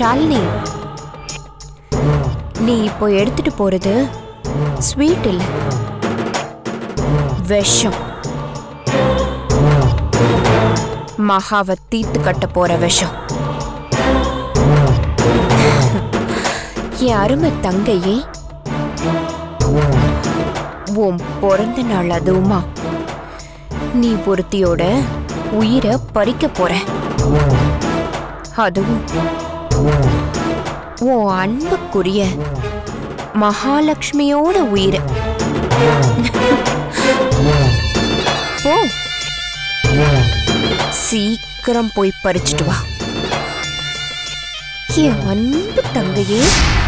ஷாலினி நீ இப்போ எடுத்துட்டு போறது ஸ்வீட் இல்ல விஷம் மகாவை தீத்து கட்ட போற விஷம் என் அருமை தங்கையே உன் பிறந்த நாள் அதுவுமா நீ ஒருத்தியோட உயிரை பறிக்க போற அதுவும் உன் அன்புக்குரிய மகாலட்சுமியோட உயிரை போ சீக்கிரம் போய் பறிச்சிட்டு வா என் அன்பு தங்கையே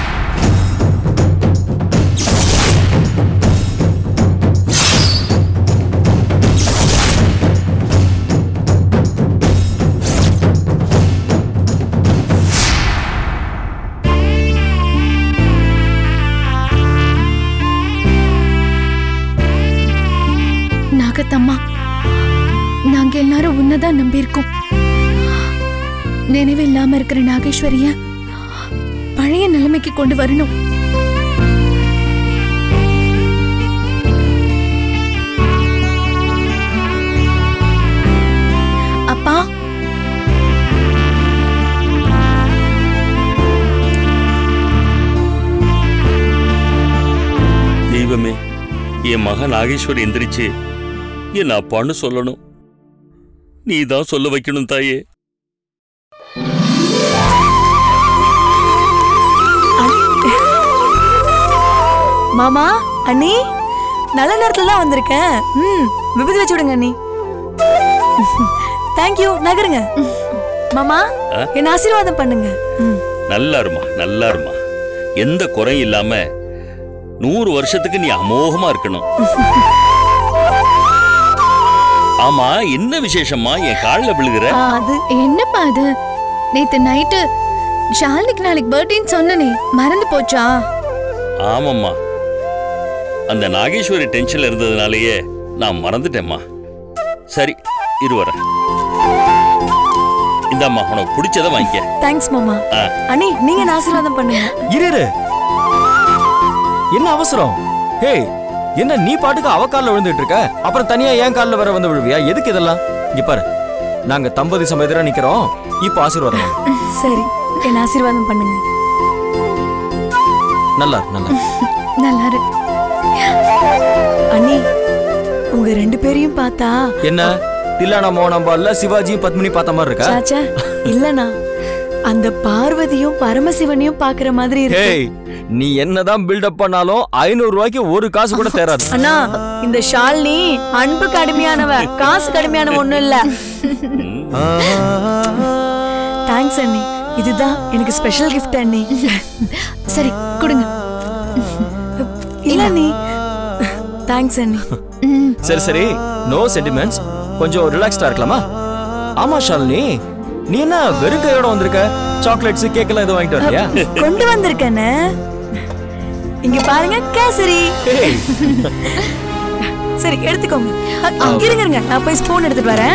நாகத்தம்மா நாங்க எல்லாரும் உன்னதான் நம்பியிருக்கோம் நினைவு இல்லாம இருக்கிற நாகேஸ்வரிய பழைய நிலைமைக்கு கொண்டு வரணும் அப்பா தெய்வமே என் மகன் நாகேஸ்வர் எந்திரிச்சு என் அப்பான்னு சொல்லணும் நீ தான் சொல்ல வைக்கணும் தாயே மாமா அண்ணி நல்ல நேரத்துல தான் வந்திருக்கேன் ம் விபதி வச்சு விடுங்க அண்ணி தேங்க்யூ நகருங்க மாமா ஆ? என்ன ஆசீர்வாதம் பண்ணுங்க ம் நல்லா இருமா நல்லா இருமா எந்த குறையும் இல்லாம நூறு வருஷத்துக்கு நீ அமோகமா இருக்கணும் ஆமா என்ன விசேஷமா என் கால்ல விழுகிற ஆ, அது என்னப்பா அது நேத்து நைட்டு ஷாலினிக்கு நாளைக்கு பர்த்டேன்னு சொன்னனே மறந்து போச்சா ஆமாம்மா அந்த நாகேஸ்வரி டென்ஷன்ல இருந்ததுனாலயே நான் மறந்துட்டேம்மா சரி இரு வரேன் இந்தாம்மா உனக்கு பிடிச்சத வாங்கிக்க தேங்க்ஸ் மாமா ஆ. அண்ணி நீங்க என்ன ஆசீர்வாதம் பண்ணுங்க இரு இரு. என்ன அவசரம் ஹேய் என்ன நீ பாட்டுக்கு அவ கால்ல விழுந்துட்டு இருக்க அப்புறம் தனியா என் கால்ல வர வந்து விழுவியா எதுக்கு இதெல்லாம் இங்க பாரு நாங்க தம்பதி சமயத்துல நிக்கிறோம் இப்போ ஆசீர்வாதம் வாங்கு. சரி என்ன ஆசீர்வாதம் பண்ணுங்க நல்லா இரு, நல்லா இரு. நல்லா இரு அண்ணி உங்க ரெண்டு பேரையும் பார்த்தா என்ன தில்லானா மோகனாம்பால்ல சிவாஜியும் பத்மினி பார்த்த மாதிரி இருக்கா சாச்சா இல்லனா அந்த பார்வதியும் பரமசிவனையும் பாக்குற மாதிரி இருக்கு ஹேய் நீ என்னதான் பில்டப் பண்ணாலும் ஐநூறு ரூபாய்க்கு ஒரு காசு கூட தேராது அண்ணா இந்த ஷாலினி அன்பு கடுமையானவ காசு கடுமையானவ ஒண்ணும் இல்ல தேங்க்ஸ் அண்ணி இதுதான் எனக்கு ஸ்பெஷல் gift அண்ணி சரி கொடுங்க இல்ல அண்ணி தேங்க்ஸ் அண்ணி ம், சரி சரி நோ சென்டிமெண்ட்ஸ் கொஞ்சம் ரிலாக்ஸ்டா இருக்கலாமா ஆமா ஷாலினி நீ என்ன வெறும் கையோட வந்திருக்க சாக்லேட்ஸ் கேக் எல்லாம் எதுவும் வாங்கிட்டு வரலையா கொண்டு வந்திருக்கேன்னு இங்க பாருங்க கேசரி ஹேய், சரி எடுத்துக்கோங்க அ, அ, இருங்க இருங்க நான் போய் ஸ்பூன் எடுத்துட்டு வரேன்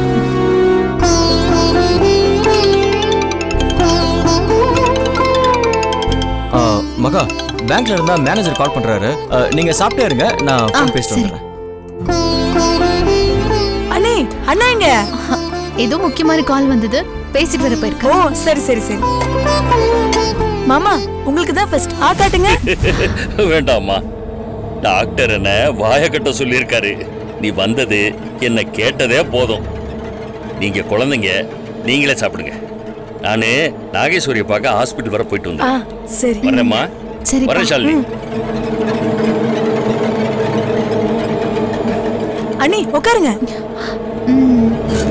ஆ, மகா பேங்க்ல இருந்தா மேனேஜர் கால் பண்றாரு ஆ, நீங்க சாப்பிட்டே இருங்க நான் ஆ, ஃபோன் பேசிட்டு சரி. வந்துடுறேன் அண்ணி அண்ணா எங்க ஏதோ முக்கியமான கால் வந்தது பேசிட்டு வர போயிருக்க ஓ சரி சரி சரி மாமா உங்களுக்கு தான் ஃபர்ஸ்ட் ஆ காட்டுங்க வேண்டாம்மா டாக்டர் என்ன வாய கட்ட சொல்லியிருக்காரு நீ வந்தது என்ன கேட்டதே போதும் நீங்க குழந்தைங்க நீங்களே சாப்பிடுங்க நானு நாகேஸ்வரியை பார்க்க ஹாஸ்பிட்டல் வர போயிட்டு ஆ வந்தேன் சரி வரேம்மா சரிப்பா. வரேன் ஷாலினி அண்ணி உட்காருங்க ம்,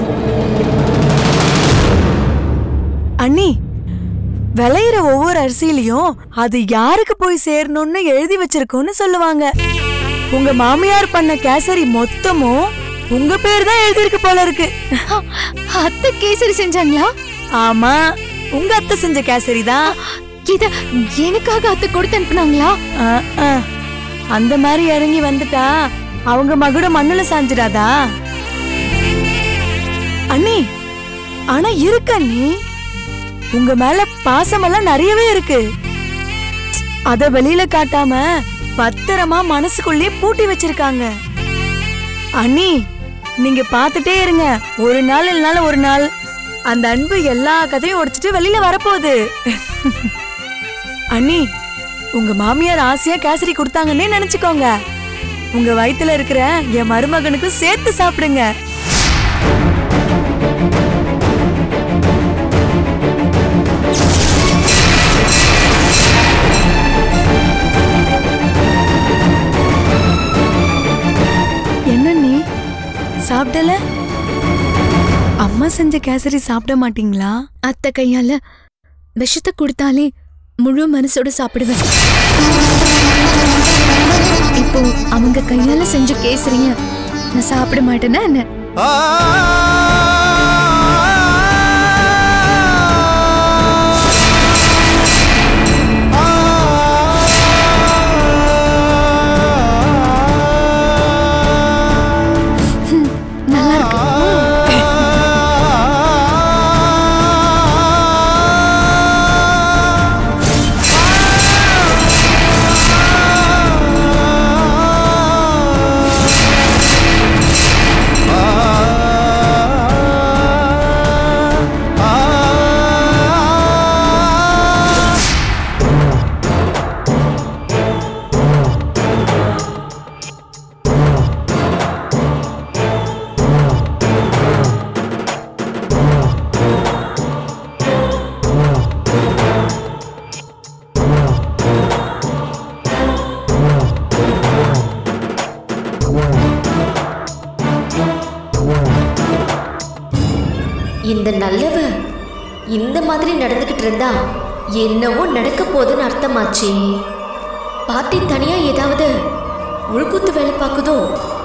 அண்ணி விளையிற ஒவ்வொரு அரிசியிலையும் அது யாருக்கு போய் சேரணும்னு எழுதி வச்சிருக்கோன்னு சொல்லுவாங்க உங்க மாமியார் பண்ண கேசரி மொத்தமும் உங்க பேர் தான் எழுதியிருக்கு போல இருக்கு ஆ, அத்தை கேசரி செஞ்சாங்களா ஆமா உங்க அத்தை செஞ்ச கேசரி தான் இத எனக்காக அத்தை கொடுத்து அனுப்புனாங்களா ஆ, ஆ. அந்த மாதிரி இறங்கி வந்துட்டா அவங்க மகுட மண்ணுல சாஞ்சிடாதா அண்ணி ஆனா இருக்கு அண்ணி உங்க மேல பாசமெல்லாம் நிறையவே இருக்கு அத வெளியில காட்டாம பத்திரமா மனசுக்குள்ளே பூட்டி வச்சிருக்காங்க அண்ணி நீங்க பாத்துட்டே இருங்க ஒரு நாள் இல்லனால ஒரு நாள் அந்த அன்பு எல்லா கதையும் உடைச்சிட்டு வெளியில வரப்போகுது அண்ணி உங்க மாமியார் ஆசையா கேசரி கொடுத்தாங்கன்னே நினைச்சுக்கோங்க உங்க வயித்துல இருக்கிற என் மருமகனுக்கு சேர்த்து சாப்பிடுங்க என்ன நீ சாப்பிடல அம்மா செஞ்ச கேசரி சாப்பிட மாட்டீங்களா அத்தை கையால விஷத்தை கொடுத்தாலே முழு மனசோட சாப்பிடுவேன் இப்போ அவங்க கையால செஞ்ச கேசரிய நான் சாப்பிட மாட்டேன்னா என்ன ஹம், நல்லா இருக்கு இந்த நல்லவ இந்த மாதிரி நடந்துகிட்டு இருந்தா என்னவோ நடக்க போகுதுன்னு அர்த்தமாச்சே பாட்டி தனியா ஏதாவது உள்குத்து வேலை பார்க்குதோ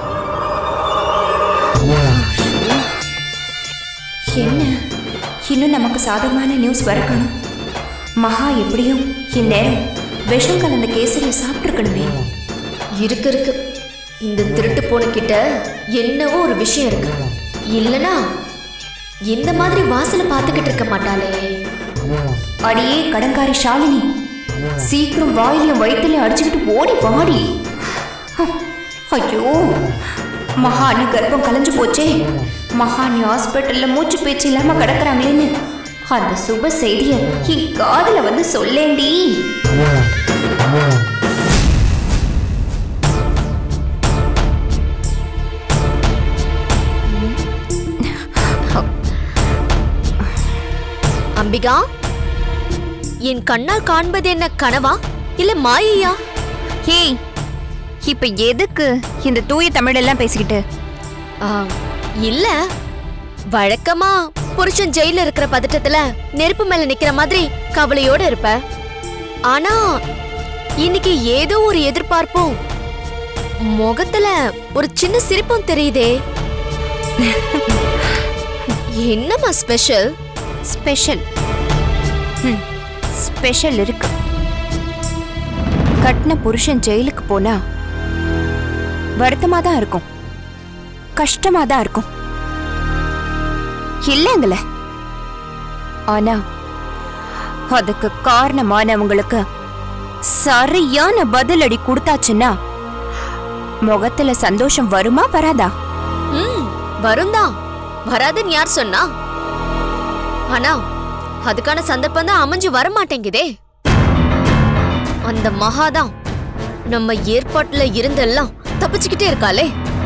என்ன இன்னும் நமக்கு சாதகமான நியூஸ் வரக்கணும் மகா எப்படியும் இந்நேரம் விஷம் கலந்த கேசரியை சாப்பிட்டுருக்கணுமே இருக்கு இருக்கு இந்த திருட்டு போன கிட்ட என்னவோ ஒரு விஷயம் இருக்கு இல்லனா இந்த மாதிரி வாசலை பார்த்துக்கிட்டு இருக்க மாட்டாளே அடியே கடங்காரி ஷாலினி சீக்கிரம் வாயிலையும் வயிற்றுலையும் அடிச்சுக்கிட்டு ஓடி வாடி ஹம், ஐயோ மகாணி கர்ப்பம் கலைஞ்சு போச்சே மகாணி ஹாஸ்பிட்டல்ல மூச்சு பேச்சு இல்லாம கிடக்குறாங்களேன்னு அந்த சுப செய்திய என் காதுல வந்து சொல்லேண்டி அம்பிகா என் கண்ணால் காண்பது என்ன கனவா இல்ல மாயையா ஹேய் இப்ப எதுக்கு இந்த தூய தமிழெல்லாம் பேசிக்கிட்டு ஆ, இல்ல வழக்கமா புருஷன் ஜெயில இருக்கிற பதட்டத்துல நெருப்பு மேல நிக்கிற மாதிரி கவலையோட இருப்ப ஆனா இன்னைக்கு ஏதோ ஒரு எதிர்பார்ப்பும் முகத்துல ஒரு சின்ன சிரிப்பும் தெரியுதே என்னம்மா ஸ்பெஷல் ஸ்பெஷல் ம், ஸ்பெஷல் இருக்கு கட்டின புருஷன் ஜெயிலுக்கு போனா வருத்தமா தான் இருக்கும் கஷ்டமா தான் இருக்கும் இல்லைங்களே ஆனா அதுக்கு காரணமானவங்களுக்கு சரியான பதிலடி கொடுத்தாச்சுன்னா முகத்துல சந்தோஷம் வருமா வராதா ம் வரும்தான் வராதுன்னு யார் சொன்னா ஆனா அதுக்கான சந்தர்ப்பம் தான் அமைஞ்சு வர மாட்டேங்குதே அந்த மகாதான் நம்ம ஏற்பாட்டுல இருந்தெல்லாம் தப்பிச்சுக்கிட்டே இருக்காளே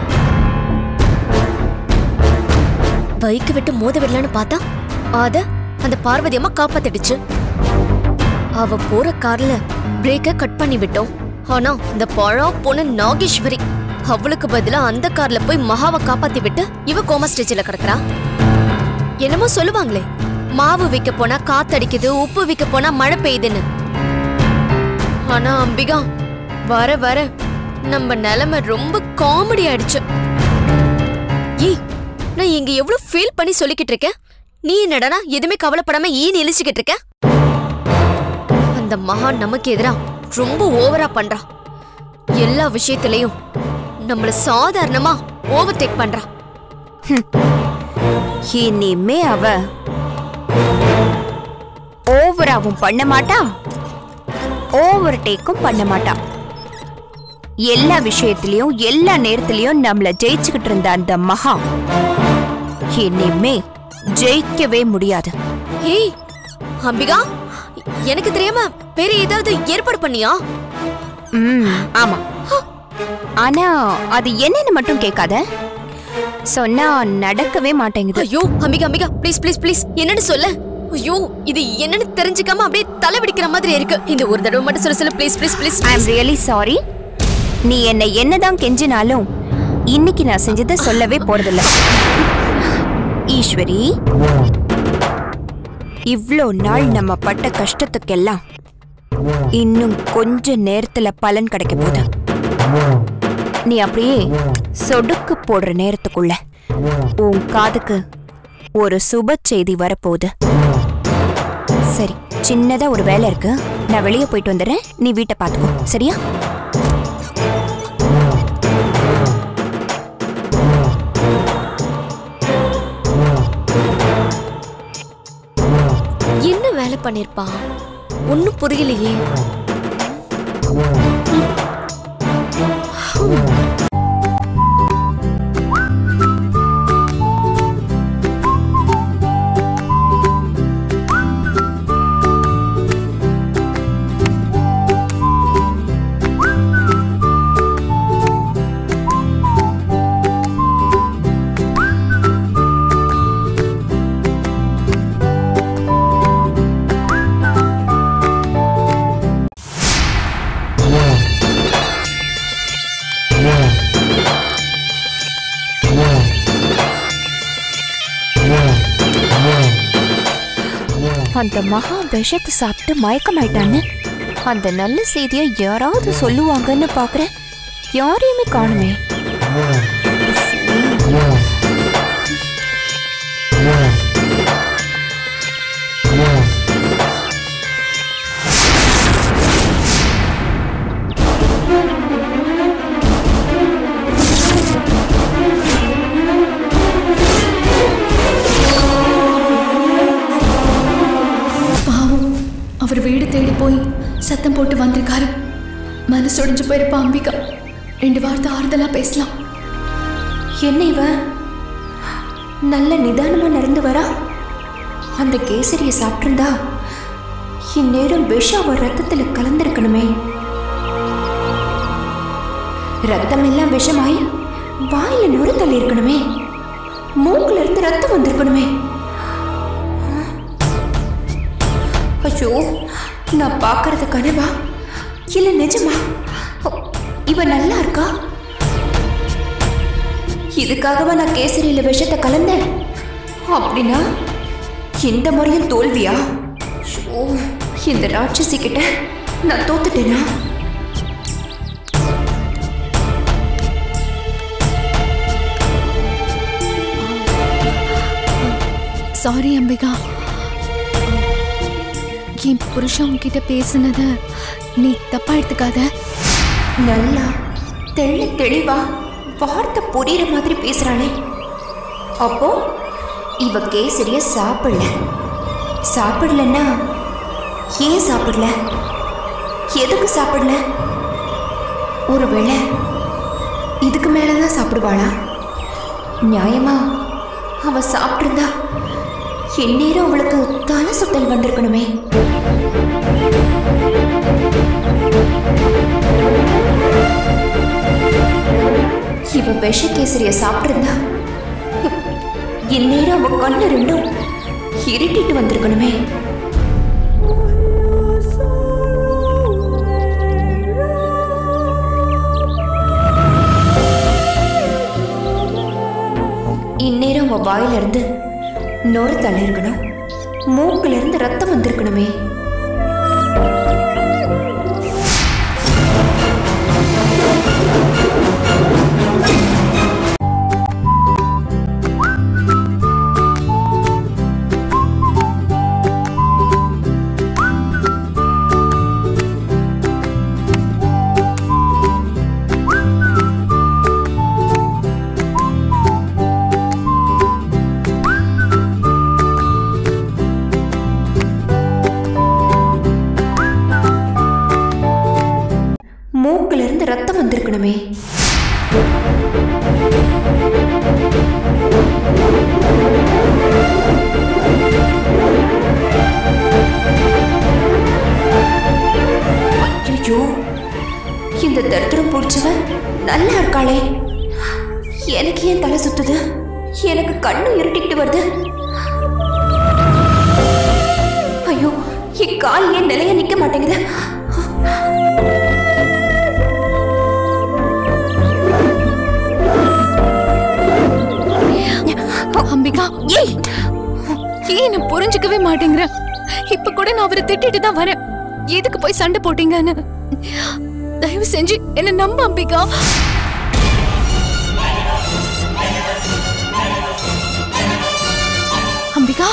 பைக்கு விட்டு மோத விடலான்னு பார்த்தா அத அந்த பார்வதி அம்மா காப்பாத்திடுச்சு அவ போற கார்ல பிரேக்க கட் பண்ணி விட்டோம் ஆனா இந்த பழம் பொண்ணு நாகேஸ்வரி அவளுக்கு பதிலா அந்த கார்ல போய் மகாவை காப்பாத்தி விட்டு இவ கோமா ஸ்டேஜ்ல கிடக்குறா என்னமோ சொல்லுவாங்களே மாவு விற்க போனா காத்தடிக்குது உப்பு விற்க போனா மழை பெய்யுதுன்னு ஆனா அம்பிகா வர வர நம்ம நிலைமை ரொம்ப காமெடி ஆயிடுச்சு ஏய் நான் இங்க எவ்வளவு ஃபீல் பண்ணி சொல்லிக்கிட்டு இருக்கேன் நீ என்னடனா எதுவுமே கவலைப்படாம ஈ இழிச்சுக்கிட்டு இருக்க அந்த மகான் நமக்கு எதிரா ரொம்ப ஓவரா பண்றா எல்லா விஷயத்திலையும் நம்மள சாதாரணமா ஓவர்டேக் பண்றா இனிமே அவ ஓவராவும் பண்ண மாட்டா ஓவர் டேக்கும் பண்ண மாட்டா எல்லா விஷயத்திலயும் எல்லா நேரத்திலயும் நம்மள ஜெயிச்சுக்கிட்டு இருந்த அந்த மகா இனிமே ஜெயிக்கவே முடியாது ஏய் அம்பிகா எனக்கு தெரியாம வேற ஏதாவது ஏற்பாடு பண்ணியா ம் ஆமா ஆனா அது என்னன்னு மட்டும் கேட்காத சொன்னா நடக்கவே மாட்டேங்குது ஐயோ Ambika Ambika please please please என்னன்னு சொல்ல ஐயோ இது என்னன்னு தெரிஞ்சுக்காம அப்படியே தலை வெடிக்கிற மாதிரி இருக்கு இந்த ஒரு தடவை மட்டும் சொல்ல சொல்ல please please please I am really sorry நீ என்னை என்னதான் கெஞ்சினாலும் இன்னைக்கு நான் செஞ்சதை சொல்லவே போறதில்ல ஈஸ்வரி இவ்ளோ நாள் நம்ம பட்ட கஷ்டத்துக்கெல்லாம் இன்னும் கொஞ்ச நேரத்துல பலன் கிடைக்க போகுது நீ அப்படியே சொடுக்கு போடுற நேரத்துக்குள்ள உன் காதுக்கு ஒரு சுப செய்தி வரப்போகுது சரி சின்னதா ஒரு வேலை இருக்கு நான் வெளியே போயிட்டு வந்துடுறேன் நீ வீட்டை பார்த்துக்கோ சரியா என்ன வேலை பண்ணிருப்பா ஒன்னும் புரியலையே அந்த மகா விஷத்தை சாப்பிட்டு மயக்கமாயிட்டான்னு அந்த நல்ல செய்தியை யாராவது சொல்லுவாங்கன்னு பாக்குறேன் யாரையுமே காணுமே பாவம் அவர் வீடு தேடி போய் சத்தம் போட்டு வந்திருக்காரு மனசு உடைஞ்சு போயிருப்பா அம்பிகா ரெண்டு வார்த்தை ஆறுதலா பேசலாம் என்ன இவ நல்ல நிதானமா நடந்து வரா அந்த கேசரிய சாப்பிட்டிருந்தா இந்நேரம் விஷம் அவ ரத்தத்துல கலந்திருக்கணுமே ரத்தம் எல்லாம் விஷமாயி வாயில நுர தள்ளி இருக்கணுமே மூக்குல இருந்து ரத்தம் வந்திருக்கணுமே ஐயோ நான் பார்க்கறது கனவா இல்ல நிஜமா ஓ, இவ நல்லா இருக்கா இதுக்காகவா நான் கேசரியில விஷத்தை கலந்தேன் அப்படின்னா இந்த முறையும் தோல்வியா ஐயோ, இந்த ராட்சசி கிட்ட நான் தோத்துட்டேனா சாரி அம்பிகா என் புருஷன் உன்கிட்ட பேசுனத நீ தப்பா எடுத்துக்காத நல்லா தெள்ள தெளிவா வார்த்தை புரியுற மாதிரி பேசுறானே அப்போ இவ கேசரிய சாப்பிடல சாப்பிடலன்னா ஏன் சாப்பிடல எதுக்கு சாப்பிடல ஒருவேளை இதுக்கு மேலதான் சாப்பிடுவாளா நியாயமா அவ சாப்பிட்டிருந்தா எந்நேரம் அவளுக்கு தலை சுத்தல் வந்திருக்கணுமே இவ விஷ கேசரிய சாப்பிட்டிருந்தா இந்நேரம் அவ கண்ணு ரெண்டும் இருட்டிட்டு வந்திருக்கணுமே இந்நேரம் அவ வாயில இருந்து நொறு தள்ளிருக்கணும் மூக்குல இருந்து ரத்தம் வந்திருக்கணுமே மூக்குல இருந்து ரத்தம் வந்திருக்கணுமே ஐயோ இந்த தரித்திரம் பிடிச்சவன் நல்லா இருக்காளே எனக்கு ஏன் தலை சுத்துது எனக்கு கண்ணு இருட்டிக்கிட்டு வருது ஐயோ என் கால் ஏன் நிலைய நிக்க மாட்டேங்குது அம்பிகா ஏய் ஏன் என்ன புரிஞ்சுக்கவே மாட்டேங்கிற இப்ப கூட நான் அவரை திட்டிட்டு தான் வரேன் எதுக்கு போய் சண்டை போட்டீங்கன்னு தயவு செஞ்சு என்ன நம்ப அம்பிகா அம்பிகா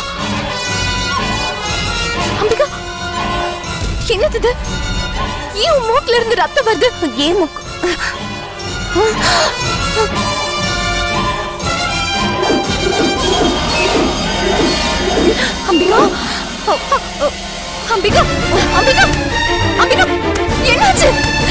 அம்பிகா என்னது இது? ஏன் உன் மூக்குல இருந்து ரத்தம் வருது ஏன் முக்கு அம்பிகா அ- அ- அம்பிகா அம்பிகா அம்பிகா என்னாச்சு